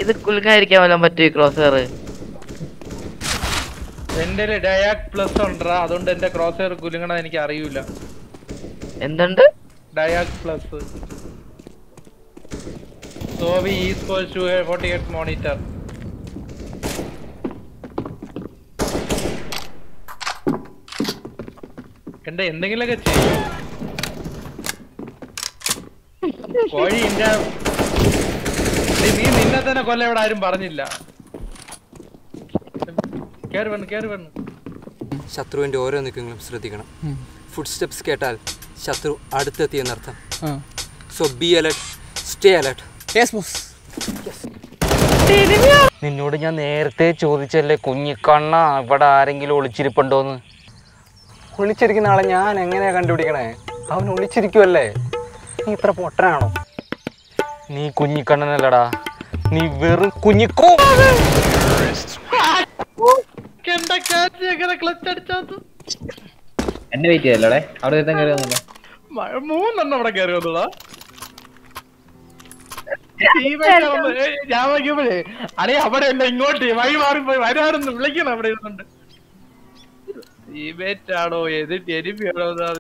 ഇത് കുലുങ്ങാതിരിക്കാൻ വല്ലതും പറ്റും ഈ ക്രോസ് ഹെയർ എന്റെ ഡയാക് പ്ലസ് ഉണ്ടാ അതുകൊണ്ട് എന്റെ ക്രോസ് ഹെയർ കുലുങ്ങണത് എനിക്ക് അറിയൂല എന്തുണ്ട് ഡയാക് പ്ലസ് സോവി ഈസ്കോൾ ടു ഫോർട്ടി എയ്റ്റ് മോണിറ്റർ എന്റെ എന്തെങ്കിലുമൊക്കെ ചെയ്യും കോഴി ഇന്റെ നീ- നീ നിന്നെ തന്നെ കൊല്ല ഇവിടെ ആരും പറഞ്ഞില്ല കേറി വന്നു കേറി വന്നു ശത്രുവിൻ്റെ ഓരോ നീക്കങ്ങളും ശ്രദ്ധിക്കണം ഫുഡ് സ്റ്റെപ്സ് കേട്ടാൽ ശത്രു അടുത്തെത്തിയെന്നർത്ഥം so be alert stay alert നിന്നോട് ഞാൻ നേരത്തെ ചോദിച്ചല്ലേ കുഞ്ഞിക്കണ്ണ ഇവിടെ ആരെങ്കിലും ഒളിച്ചിരിപ്പുണ്ടോന്ന് ഒളിച്ചിരിക്കുന്ന ആളെ ഞാൻ എങ്ങനെയാ കണ്ടുപിടിക്കണേ അവൻ ഒളിച്ചിരിക്കുമല്ലേ നീ ഇത്ര പൊട്ടനാണോ നീ കുഞ്ഞിക്കണ്ണനല്ലടാ നീ വെറും കുഞ്ഞിക്കോ എന്റെ കാറ്റ് എങ്ങനെ ക്ലച്ച് അടിച്ചത് എന്നെ വെയിറ്റ് ചെയ്തല്ലേ അവിടെ ഒരുത്തൻ കയറി വന്നില്ല മ- മൂന്നെണ്ണം അവിടെ കയറി വന്നതാ ഞാൻ നോക്കിയപ്പോഴേ അടേ അവിടെ അല്ല ഇങ്ങോട്ട് വഴി മാറിപ്പോയി വരാറുണ്ട് വിളിക്കണം അവിടെ ഇരുന്നുണ്ട് ഈ ബേറ്റാണോ ഏത് ടെരിപ്പിയാണോ